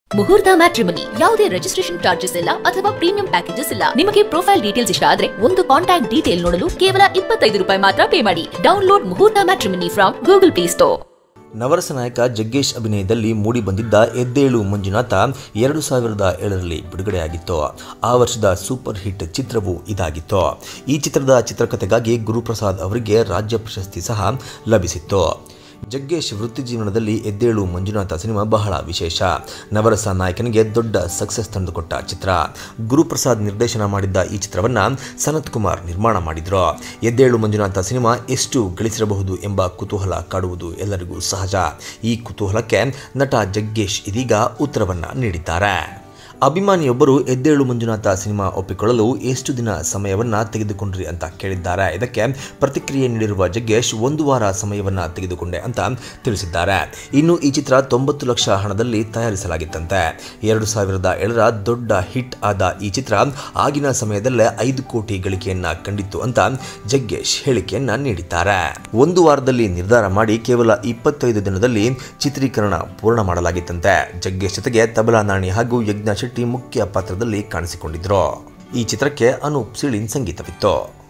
ಮುಹೂರ್ತ ಮ್ಯಾಟ್ರಿಮನಿ ಯಾವುದೇ registration charges ಇಲ್ಲ ಅಥವಾ ಪ್ರೀಮಿಯಂ ಪ್ಯಾಕೇಜಸ್ ಇಲ್ಲ ನಿಮಗೆ ಪ್ರೊಫೈಲ್ ಡೀಟೇಲ್ಸ್ ಇಷ್ಟ ಆದ್ರೆ ಒಂದು ಕಾಂಟ್ಯಾಕ್ಟ್ ಡೀಟೇಲ್ ನೋಡಲು ಕೇವಲ ಇಪ್ಪತ್ತೈದು ರೂಪಾಯಿ ಮಾತ್ರ ಪೇ ಮಾಡಿ download Muhurtha matrimony from Google Play Store ನವರಸ ನಾಯಕ ಜಗ್ಗೇಶ್ ಅಭಿನಯದಲ್ಲಿ ಮೂಡಿಬಂದಿದ್ದ ಎದ್ದೇಳು ಮಂಜುನಾಥ ಎರಡು ಸಾವಿರದ ಏಳರಲ್ಲಿ ಬಿಡುಗಡೆಯಾಗಿತ್ತು ಆ ವರ್ಷದ ಸೂಪರ್ ಹಿಟ್ ಚಿತ್ರವು ಇದಾಗಿತ್ತು ಈ ಚಿತ್ರದ ಚಿತ್ರಕಥೆಗಾಗಿ ಗುರುಪ್ರಸಾದ್ ಅವರಿಗೆ ರಾಜ್ಯ ಪ್ರಶಸ್ತಿ ಸಹ ಲಭಿಸಿತ್ತು ಜಗ್ಗೇಶ್ ವೃತ್ತಿ ಜೀವನದಲ್ಲಿ ಎದ್ದೇಳು ಮಂಜುನಾಥ ಸಿನಿಮಾ ಬಹಳ ವಿಶೇಷ ನವರಸ ನಾಯಕನಿಗೆ ದೊಡ್ಡ ಸಕ್ಸಸ್ ತಂದುಕೊಟ್ಟ ಚಿತ್ರ ಗುರುಪ್ರಸಾದ್ ನಿರ್ದೇಶನ ಮಾಡಿದ್ದ ಈ ಚಿತ್ರವನ್ನ ಸನತ್ ಕುಮಾರ್ ನಿರ್ಮಾಣ ಮಾಡಿದ್ರು ಎದ್ದೇಳು ಮಂಜುನಾಥ ಸಿನಿಮಾ ಎಷ್ಟು ಗಳಿಸಿರಬಹುದು ಎಂಬ ಕುತೂಹಲ ಕಾಡುವುದು ಎಲ್ಲರಿಗೂ ಸಹಜ ಈ ಕುತೂಹಲಕ್ಕೆ ನಟ ಜಗ್ಗೇಶ್ ಇದೀಗ ಉತ್ತರವನ್ನ ನೀಡಿದ್ದಾರೆ ಅಭಿಮಾನಿಯೊಬ್ಬರು ಎದ್ದೇಳು ಮಂಜುನಾಥ ಸಿನಿಮಾ ಒಪ್ಪಿಕೊಳ್ಳಲು ಎಷ್ಟು ದಿನ ಸಮಯವನ್ನ ತೆಗೆದುಕೊಂಡ್ರಿ ಅಂತ ಕೇಳಿದ್ದಾರೆ ಇದಕ್ಕೆ ಪ್ರತಿಕ್ರಿಯೆ ನೀಡಿರುವ ಜಗ್ಗೇಶ್ ಒಂದು ವಾರ ಸಮಯವನ್ನ ತೆಗೆದುಕೊಂಡೆ ಅಂತ ತಿಳಿಸಿದ್ದಾರೆ ಇನ್ನು ಈ ಚಿತ್ರ ತೊಂಬತ್ತು ಲಕ್ಷ ಹಣದಲ್ಲಿ ತಯಾರಿಸಲಾಗಿತ್ತಂತೆ ಎರಡು ಸಾವಿರದ ಏಳರ ದೊಡ್ಡ ಹಿಟ್ ಆದ ಈ ಚಿತ್ರ ಆಗಿನ ಸಮಯದಲ್ಲೇ ಐದು ಕೋಟಿ ಗಳಿಕೆಯನ್ನ ಕಂಡಿತ್ತು ಅಂತ ಜಗ್ಗೇಶ್ ಹೇಳಿಕೆಯನ್ನ ನೀಡಿದ್ದಾರೆ ಒಂದು ವಾರದಲ್ಲಿ ನಿರ್ಧಾರ ಮಾಡಿ ಕೇವಲ ಇಪ್ಪತ್ತೈದು ದಿನದಲ್ಲಿ ಚಿತ್ರೀಕರಣ ಪೂರ್ಣ ಮಾಡಲಾಗಿತ್ತಂತೆ ಜಗ್ಗೇಶ್ ಜೊತೆಗೆ ತಬಲಾ ನಾಣಿ ಹಾಗೂ ಯಜ್ಞ ಶೆಟ್ಟಿ ಮುಖ್ಯ ಪಾತ್ರದಲ್ಲಿ ಕಾಣಿಸಿಕೊಂಡಿದ್ರು ಈ ಚಿತ್ರಕ್ಕೆ ಅನೂಪ್ ಸಿಳಿನ್ ಸಂಗೀತವಿತ್ತು